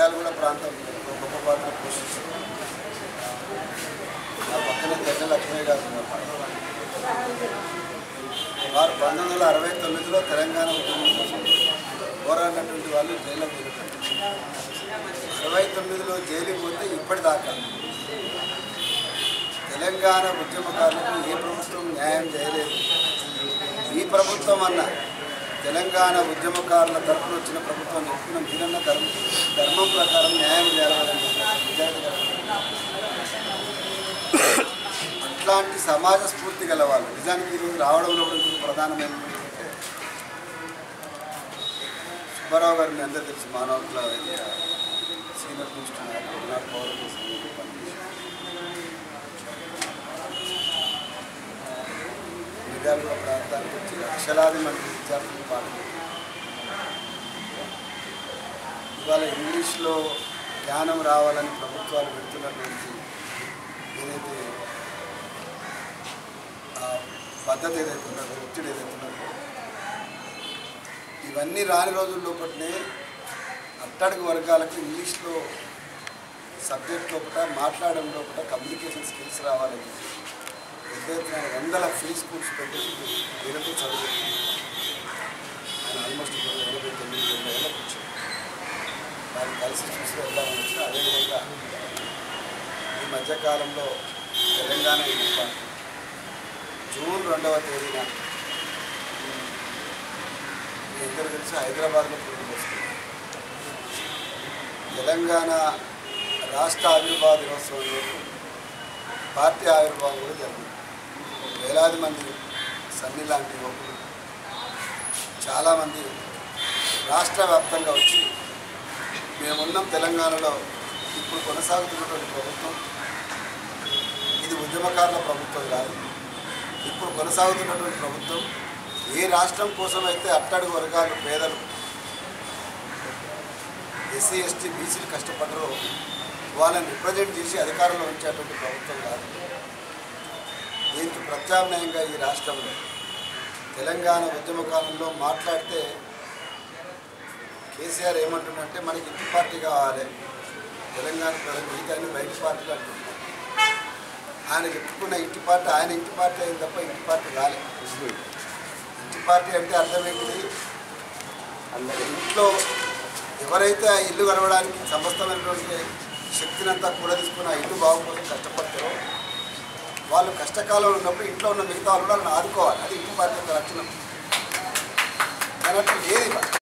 మిర్యాలగూడ ప్రాంతం ఒక గొప్ప పాత్ర పోషిస్తుంది నా పక్కన తెల్ల లక్ష్మయ్య గారు ఉన్నారు. వారు పంతొమ్మిది వందల అరవై తొమ్మిదిలో తెలంగాణ ఉద్యమం కోసం పోరాడినటువంటి వాళ్ళు జైల్లో పోయినటువంటి అరవై తొమ్మిదిలో జైలుకి పోతే ఇప్పటిదాకా తెలంగాణ ఉద్యమకారులకు ఏ ప్రభుత్వం న్యాయం చేయలేదు ఈ ప్రభుత్వం అన్న తెలంగాణ ఉద్యమకారుల తరఫున వచ్చిన ప్రభుత్వం చెప్పిన మీరన్న ధర్మం ధర్మం ప్రకారం న్యాయం చేయాలని విద్యార్థి అట్లాంటి సమాజ స్ఫూర్తి గల వాళ్ళు నిజానికి ఈరోజు రావడంలో కూడా ఇంకొక ప్రధానమైన ఏంటంటే సుబ్బారావు గారిని అందరూ తెలుసు మానవకుల సీనియర్ పోస్ట్ నాయకుడు పౌరులు సంఘంలో పనిచేశారు విద్యార్థుల ప్రాంతానికి వచ్చి లక్షలాది మంది విద్యార్థులు పాల్గొన్నారు ఇవాళ ఇంగ్లీష్లో జ్ఞానం రావాలని ప్రభుత్వాలు పెడుతున్నటువంటి ఏదైతే ఆ పద్ధతి ఏదైతే ఉన్నదో ఒత్తిడి ఏదైతే ఉన్నదో ఇవన్నీ రాని రోజుల లోపలనే అట్టడుగు వర్గాలకు ఇంగ్లీష్లో సబ్జెక్ట్ లోపల మాట్లాడడం లోపల కమ్యూనికేషన్ స్కిల్స్ రావాలని పెద్ద ఎత్తున ఆయన వందల ఫ్రీ స్కూల్స్ పెట్టేసి వీళ్ళతో చదువు ఆయన ఆల్మోస్ట్ ఇప్పుడు ఎనభై తొమ్మిది తొంభై ఏళ్ళకి వచ్చారు దాన్ని కలిసి చూసి వెళ్దామని వచ్చి అదేవిధంగా ఈ మధ్యకాలంలో తెలంగాణ యూత్ పార్టీ జూన్ రెండవ తేదీన మీ ఇద్దరు కలిసి హైదరాబాద్లో పోటీ వస్తుంది తెలంగాణ రాష్ట్ర ఆవిర్భావ దినోత్సవం రోజు పార్టీ ఆవిర్భావం కూడా జరిగింది వేలాది మంది సన్ని లాంటి యువకులు చాలామంది రాష్ట్ర వ్యాప్తంగా వచ్చి మేమున్నాం తెలంగాణలో ఇప్పుడు కొనసాగుతున్నటువంటి ప్రభుత్వం ఇది ఉద్యమకారుల ప్రభుత్వం కాదు ఇప్పుడు కొనసాగుతున్నటువంటి ప్రభుత్వం ఏ రాష్ట్రం కోసం అయితే అట్టడుగు వర్గాలు పేదలు ఎస్సీ ఎస్టీ బీసీలు కష్టపడ్డరో వాళ్ళని రిప్రజెంట్ చేసి అధికారంలో ఉంచేటువంటి ప్రభుత్వం కాదు దీనికి ప్రత్యామ్నాయంగా ఈ రాష్ట్రంలో తెలంగాణ ఉద్యమ కాలంలో మాట్లాడితే కేసీఆర్ ఏమంటుండంటే మనకి ఇంటి పార్టీ కావాలి తెలంగాణ ప్రజలు మిగతాన్ని బయట పార్టీలు అంటున్నారు ఆయన చెప్పుకున్న ఇంటి పార్టీ ఆయన ఇంటి పార్టీ అయింది తప్ప ఇంటి పార్టీ రాలే ఇంటి పార్టీ అంటే అర్థం ఏంటిది ఇంట్లో ఎవరైతే ఆ ఇల్లు గడవడానికి సమస్తమైనటువంటి శక్తినంతా కూడా తీసుకుని ఆ ఇల్లు బాగు కోసం కష్టపడతారో వాళ్ళు కష్టకాలంలో ఉన్నప్పుడు ఇంట్లో ఉన్న మిగతా వాళ్ళు కూడా వాళ్ళని ఆదుకోవాలి అది ఇంటి పార్టీ యొక్క లక్షణం కానీ అట్లా లేదు ఇవాళ.